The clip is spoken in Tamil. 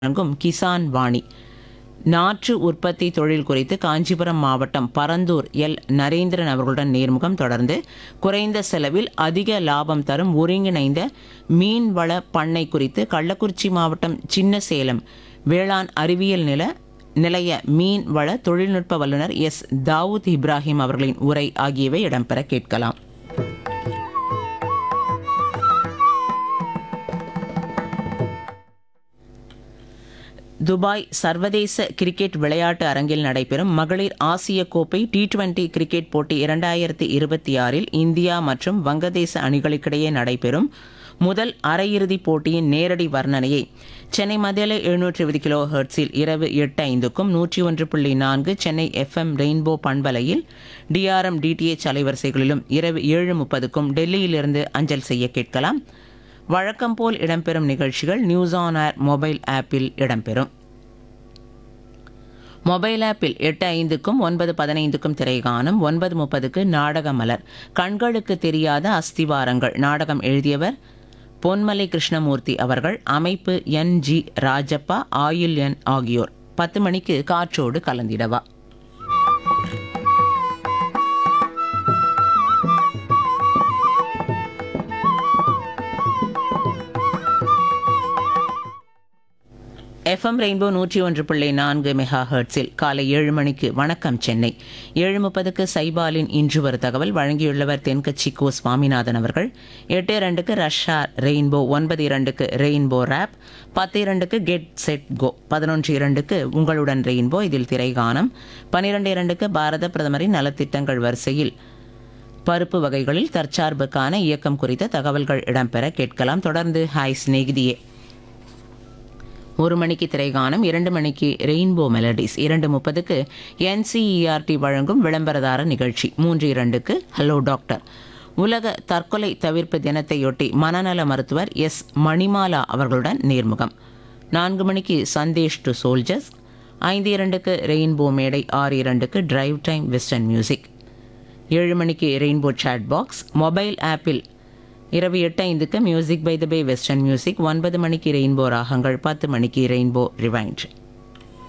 வழங்கும் கிசான் வாணி நாற்று உற்பத்தி தொழில் குறித்து காஞ்சிபுரம் மாவட்டம் பரந்தூர் எல் நரேந்திரன் அவர்களுடன் நேர்முகம் தொடர்ந்து குறைந்த செலவில் அதிக லாபம் தரும் ஒருங்கிணைந்த மீன்வள பண்ணை குறித்து கள்ளக்குறிச்சி மாவட்டம் சின்னசேலம் வேளாண் அறிவியல் நில நிலைய மீன் வள தொழில்நுட்ப வல்லுநர் எஸ் தாவூத் இப்ராஹிம் அவர்களின் உரை ஆகியவை இடம்பெற கேட்கலாம் துபாய் சர்வதேச கிரிக்கெட் விளையாட்டு அரங்கில் நடைபெறும் மகளிர் ஆசிய கோப்பை டி டுவெண்டி கிரிக்கெட் போட்டி இரண்டாயிரத்தி இருபத்தி ஆறில் இந்தியா மற்றும் வங்கதேச அணிகளுக்கிடையே நடைபெறும் முதல் அரையிறுதிப் போட்டியின் நேரடி வர்ணனையை சென்னை மத்தியில எழுநூற்றி இருபது கிலோ ஹெர்ட்ஸில் இரவு எட்டு ஐந்துக்கும் நூற்றி ஒன்று புள்ளி நான்கு சென்னை எஃப்எம் ரெயின்போ பண்பலையில் டிஆர்எம் டிடிஎச் அலைவரிசைகளிலும் இரவு ஏழு முப்பதுக்கும் டெல்லியிலிருந்து அஞ்சல் செய்ய கேட்கலாம் வழக்கம் போல் இடம்பெறும் நிகழ்ச்சிகள் நியூஸ் ஆன் ஏர் மொபைல் ஆப்பில் இடம்பெறும் மொபைல் ஆப்பில் எட்டு ஐந்துக்கும் ஒன்பது பதினைந்துக்கும் திரைகாணும் ஒன்பது முப்பதுக்கு நாடக மலர் கண்களுக்கு தெரியாத அஸ்திவாரங்கள் நாடகம் எழுதியவர் பொன்மலை கிருஷ்ணமூர்த்தி அவர்கள் அமைப்பு என் ஜி ராஜப்பா ஆயுள் என் ஆகியோர் பத்து மணிக்கு காற்றோடு கலந்திடவா எஃப்எம் ரெயின்போ நூற்றி ஒன்று புள்ளி நான்கு மெகா ஹெர்ட்ஸில் காலை ஏழு மணிக்கு வணக்கம் சென்னை ஏழு முப்பதுக்கு சைபாலின் இன்று ஒரு தகவல் வழங்கியுள்ளவர் தென்கட்சி கோ சுவாமிநாதன் அவர்கள் எட்டு இரண்டுக்கு ரஷ்யா ரெயின்போ ஒன்பது இரண்டுக்கு ரெயின்போ ரேப் பத்து இரண்டுக்கு கெட் செட் கோ பதினொன்று இரண்டுக்கு உங்களுடன் ரெயின்போ இதில் திரைகானம் பன்னிரண்டு இரண்டுக்கு பாரத பிரதமரின் நலத்திட்டங்கள் வரிசையில் பருப்பு வகைகளில் தற்சார்புக்கான இயக்கம் குறித்த தகவல்கள் இடம்பெற கேட்கலாம் தொடர்ந்து ஹாய் சிநேகிதியே ஒரு மணிக்கு திரைகானம் இரண்டு மணிக்கு ரெயின்போ மெலடிஸ் இரண்டு முப்பதுக்கு என்சிஇஆர்டி வழங்கும் விளம்பரதார நிகழ்ச்சி மூன்று இரண்டுக்கு ஹலோ டாக்டர் உலக தற்கொலை தவிர்ப்பு தினத்தையொட்டி மனநல மருத்துவர் எஸ் மணிமாலா அவர்களுடன் நேர்முகம் நான்கு மணிக்கு சந்தேஷ் டு சோல்ஜர்ஸ் ஐந்து இரண்டுக்கு ரெயின்போ மேடை ஆறு இரண்டுக்கு டிரைவ் டைம் வெஸ்டர்ன் மியூசிக் ஏழு மணிக்கு ரெயின்போ சாட் பாக்ஸ் மொபைல் ஆப்பில் இரவு எட்டு ஐந்துக்கு music by the bay western music ஒன்பது மணிக்கு ரெயின்போ ராகங்கள் பத்து மணிக்கு ரெயின்போ ரிவைண்ட்